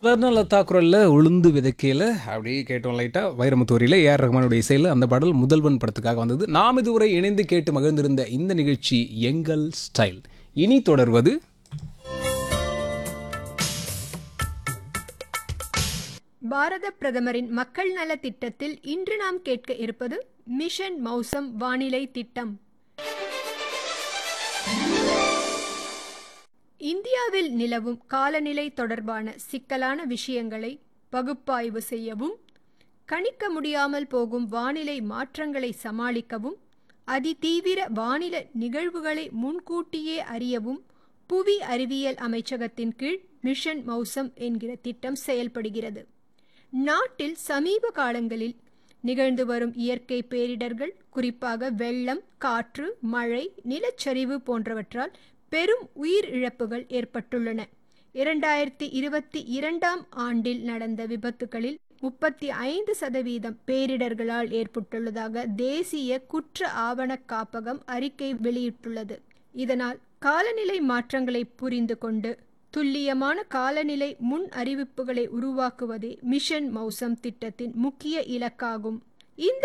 ஸ்வர்ணலதா குரலில் உளுந்து விதைக்கையில் அப்படியே கேட்டோம் லைட்டாக வைரமுத்தூரியில் ஏஆர் ரஹ்மானுடைய இசையில் அந்த பாடல் முதல்வன் படத்துக்காக வந்தது நாம் இதுவரை இணைந்து கேட்டு மகிழ்ந்திருந்த இந்த நிகழ்ச்சி எங்கள் ஸ்டைல் இனி தொடர்வது பாரத பிரதமரின் மக்கள் நல திட்டத்தில் இன்று நாம் கேட்க இருப்பது மிஷன் மௌசம் வானிலை திட்டம் இந்தியாவில் நிலவும் காலநிலை தொடர்பான சிக்கலான விஷயங்களை பகுப்பாய்வு செய்யவும் கணிக்க முடியாமல் போகும் வானிலை மாற்றங்களை சமாளிக்கவும் அதிதீவிர வானிலை நிகழ்வுகளை முன்கூட்டியே அறியவும் புவி அறிவியல் அமைச்சகத்தின் கீழ் மிஷன் மௌசம் என்கிற திட்டம் செயல்படுகிறது நாட்டில் சமீப காலங்களில் நிகழ்ந்து வரும் இயற்கை பேரிடர்கள் குறிப்பாக வெள்ளம் காற்று மழை நிலச்சரிவு போன்றவற்றால் பெரும் உயிர் இழப்புகள் ஏற்பட்டுள்ளன இரண்டாயிரத்தி இருபத்தி இரண்டாம் ஆண்டில் நடந்த விபத்துகளில் முப்பத்தி ஐந்து சதவீதம் பேரிடர்களால் ஏற்பட்டுள்ளதாக தேசிய குற்ற ஆவண காப்பகம் அறிக்கை வெளியிட்டுள்ளது இதனால் காலநிலை மாற்றங்களை புரிந்து கொண்டு துல்லியமான காலநிலை முன் அறிவிப்புகளை உருவாக்குவதே மிஷன் மௌசம் திட்டத்தின் முக்கிய இலக்காகும் இந்த